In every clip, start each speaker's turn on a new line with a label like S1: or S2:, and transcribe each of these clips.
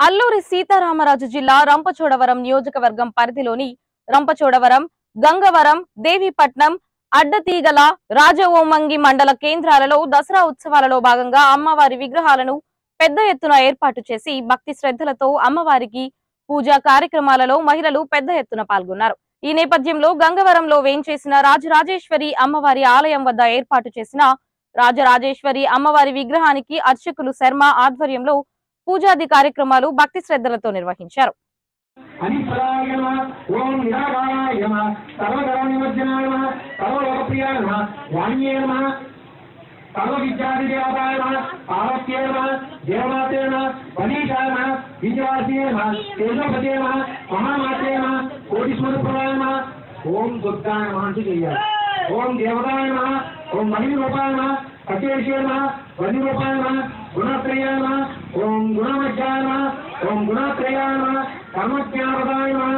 S1: అల్లూరి సీతారామరాజు జిల్లా రంపచోడవరం నియోజకవర్గం పరిధిలోని రంపచోడవరం గంగవరం దేవీపట్నం అడ్డతీగల రాజవోమంగి మండల కేంద్రాలలో దసరా ఉత్సవాలలో భాగంగా అమ్మవారి విగ్రహాలను పెద్ద ఎత్తున ఏర్పాటు చేసి భక్తి శ్రద్ధలతో అమ్మవారికి పూజా కార్యక్రమాలలో మహిళలు పెద్ద ఎత్తున పాల్గొన్నారు ఈ నేపథ్యంలో గంగవరంలో వేంచేసిన రాజరాజేశ్వరి అమ్మవారి ఆలయం వద్ద ఏర్పాటు చేసిన రాజరాజేశ్వరి అమ్మవారి విగ్రహానికి అర్చకులు శర్మ ఆధ్వర్యంలో పూజాది కార్యక్రమాలు భక్తి శ్రద్ధలతో నిర్వహించారు
S2: అనిశ్వరాయ నమ ఓం నిరాకారాయ నమ సర్వగర నిమజ్జనాయ నమ సర్వలోకప్రియాయ నమ వాణ్యే నమ సర్వ విద్యాది దేవతాయ నమ పార్వత్యే నమ దేవమాతే నమ వనీషాయ నమ విజయవాసియే నమ తేజోపతే నమ మహామాతే నమ కోటీశ్వరప్రదాయ నమ ఓం దుర్గాయ నమ అంటూ చెయ్యాలి ఓం దేవతాయ నమ ఓం మహిళ రూపాయ నమ సత్యేశ్వర నమ వని రూపాయ నమ గుణత్రయాయ నమ ఓం గుణమధ్యాయ నమ ఓం గుణత్రయాయ నమ కర్మజ్ఞానపదాయ నమ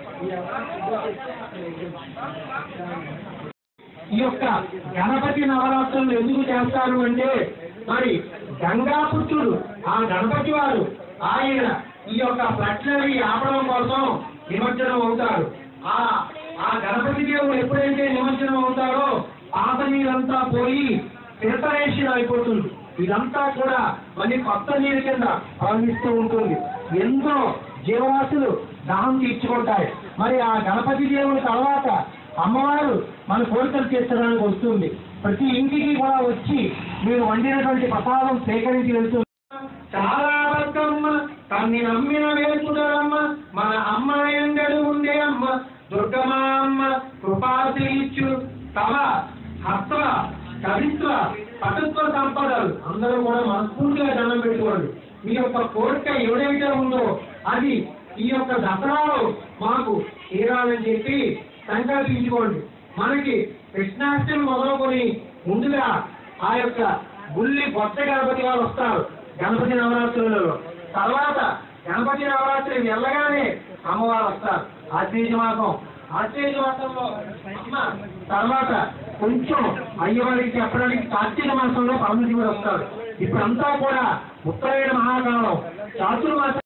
S2: ఈ యొక్క గణపతి నవరాత్రులు ఎందుకు చేస్తారు అంటే మరి గంగాపుత్రుడు ఆ గణపతి వారు ఆయన ఈ యొక్క ప్రశ్నని ఆపడం కోసం నిమజ్జనం అవుతారు ఆ ఆ గణపతి దేవుడు ఎప్పుడైతే నిమజ్జనం అవుతారో పాత నీరంతా పోయి ఫిల్టరేషన్ అయిపోతుంది ఇదంతా కూడా మళ్ళీ కొత్త నీరు కింద ప్రవహిస్తూ ఉంటుంది ఎంతో జీవరాశులు దాహం తీర్చుకుంటాయి మరి ఆ గణపతి దేవుడి తర్వాత అమ్మవారు మన కోరికలు తీర్చడానికి వస్తుంది ప్రతి ఇంటికి కూడా వచ్చి మీరు వండినటువంటి ప్రసాదం సేకరించి వెళ్తుంది చాలా బతుకమ్మ తన్ని నమ్మిన వేసుడమ్మ మన అమ్మ ఎండడు ఉండే అమ్మ దుర్గమా అమ్మ కృపాశ్రీచ్చు తవ హస్త కవిత్వ పటుత్వ సంపదలు అందరూ కూడా మనస్ఫూర్తిగా దండం పెట్టుకోండి మీ యొక్క కోరిక ఎవడైతే ఉందో అది ఈ యొక్క దసరాలో మాకు తీరాలని చెప్పి సంకల్పించుకోండి మనకి కృష్ణాష్టమి మొదలుకొని ముందుగా ఆ యొక్క గుల్లి బొత్త గణపతి వాళ్ళు వస్తారు గణపతి నవరాత్రులలో తర్వాత గణపతి నవరాత్రి వెళ్ళగానే అమ్మవారు వస్తారు ఆశ్వేజ మాసం ఆశ్వేజ మాసంలో అమ్మ తర్వాత కొంచెం అయ్యవారికి చెప్పడానికి కార్తీక మాసంలో పరమశివుడు వస్తారు ఇప్పుడంతా కూడా ఉత్తరాయణ మహాకాలం చాతుర్మాసం